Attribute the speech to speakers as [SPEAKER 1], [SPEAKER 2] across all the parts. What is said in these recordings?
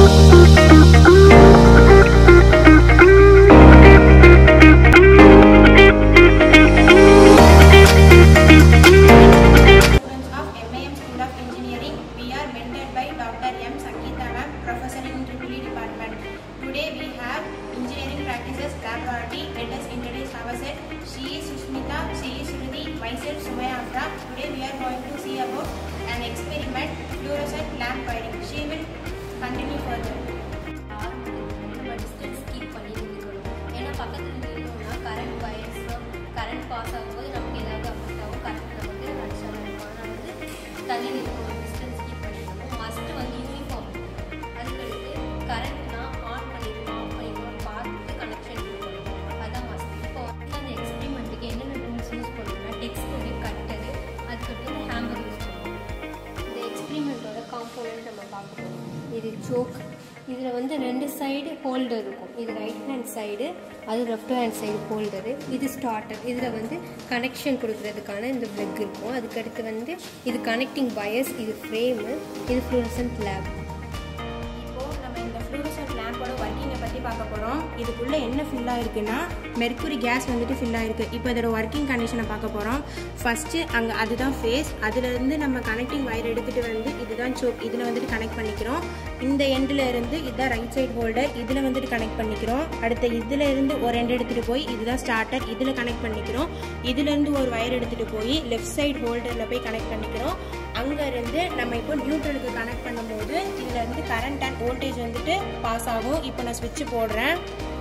[SPEAKER 1] Students of MAM School of Engineering, we are mentored by Dr. M. Sangeeta Ma'am, Professor in EEE Department. Today we have Engineering Practices Laboratory. Let us introduce ourselves. She is Sushmita, she is Shruti, myself Sumaya Afra. Today we are going to see about an experiment, fluorescent lamp wiring. She will continue further.
[SPEAKER 2] நம்ம distance keep பண்ணி நிற்கணும் ஏன்னா பக்கத்தில் நிற்கணும்னா current வயர்ஸோ current pass ஆகும்போது நமக்கு ஏதாவது அஃபெக்ட் ஆகும் கரண்ட் நமக்கு கனெக்ஷன் இருக்கும் அதனால் வந்து தள்ளி நிற்கணும் டிஸ்டன்ஸ் கீப் பண்ணிக்கணும் மஸ்ட்டு வந்து யூனிஃபார்ம் அதுக்கடுத்து கரண்ட்னா ஆன் பண்ணிக்கணும் ஆஃப் பண்ணிக்கணும் பார்த்துட்டு கனெக்ஷன் கொடுக்கணும் அதான் மஸ்ட் இப்போ வந்து அந்த எக்ஸ்பெரிமெண்ட்டுக்கு என்னென்ன டூல்ஸ் யூஸ் பண்ணணும்னா டெக்ஸ்டரு கட்டரு அதுக்கடுத்து ஹேம்பர் யூஸ் பண்ணணும் இந்த எக்ஸ்பிரிமெண்ட்டோட காம்போனன்ட் நம்ம பார்க்க போகிறோம் இது சோக் இதில் வந்து ரெண்டு சைடு ஹோல்டர் இருக்கும் இது ரைட் ஹேண்ட் சைடு அது லெஃப்ட் ஹேண்ட் சைடு ஹோல்டரு இது ஸ்டார்டர் இதில் வந்து கனெக்ஷன் கொடுக்கறதுக்கான இந்த பிளக் இருக்கும் அதுக்கடுத்து வந்து இது கனெக்டிங் வயர்ஸ் இது ஃப்ரேமு இது ஃப்ளூரசன்ட் லேப்
[SPEAKER 1] இப்போ நம்ம இந்த ஃப்ளூரசன்ட் லேம்போட ஒர்க்கிங்கை பற்றி பார்க்க போகிறோம் இதுக்குள்ளே என்ன ஃபில் ஆயிருக்குன்னா மெர்க்குரி கேஸ் வந்துட்டு ஃபில் ஆயிருக்கு இப்போ இதோட ஒர்க்கிங் கண்டிஷனை பார்க்க போகிறோம் ஃபஸ்ட்டு அங்கே அதுதான் ஃபேஸ் அதுலேருந்து நம்ம கனெக்டிங் வயர் எடுத்துகிட்டு வந்து இதுதான் சோக் இதில் வந்துட்டு கனெக்ட் பண்ணிக்கிறோம் இந்த எண்டில் இருந்து இதுதான் ரைட் சைடு ஹோல்டர் இதில் வந்துட்டு கனெக்ட் பண்ணிக்கிறோம் அடுத்த இதில் இருந்து ஒரு எண்ட் எடுத்துகிட்டு போய் இதுதான் ஸ்டார்டர் இதில் கனெக்ட் பண்ணிக்கிறோம் இதுலேருந்து ஒரு வயர் எடுத்துகிட்டு போய் லெஃப்ட் சைடு ஹோல்டரில் போய் கனெக்ட் பண்ணிக்கிறோம் அங்கேருந்து நம்ம இப்போ நியூட்ரலுக்கு கனெக்ட் பண்ணும்போது இதில் இருந்து கரண்ட் அண்ட் வோல்டேஜ் வந்துட்டு பாஸ் ஆகும் இப்போ நான் ஸ்விட்ச் போடுறேன்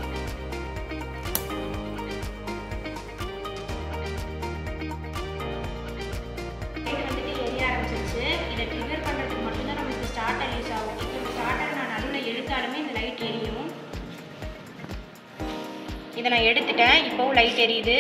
[SPEAKER 1] இது வந்துட்டு எரிய ஆரம்பிச்சிருச்சு இதை ட்ரிகர் பண்ணுறதுக்கு மட்டும்தான் நமக்கு ஸ்டார்டர் யூஸ் ஆகும் இப்போ இந்த ஸ்டார்டர் நான் நடுவில் எடுத்தாலுமே இந்த லைட் எரியும் இதை நான் எடுத்துட்டேன் இப்போ லைட் எரியுது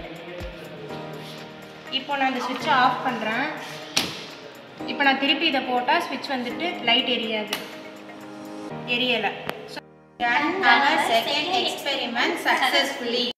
[SPEAKER 1] இப்போ நான் இந்த சுவிட்சை ஆஃப் பண்ணுறேன் இப்போ நான் திருப்பி இதை போட்டால் ஸ்விட்ச் வந்துட்டு லைட் எரியாது எரியலை so our second experiment successfully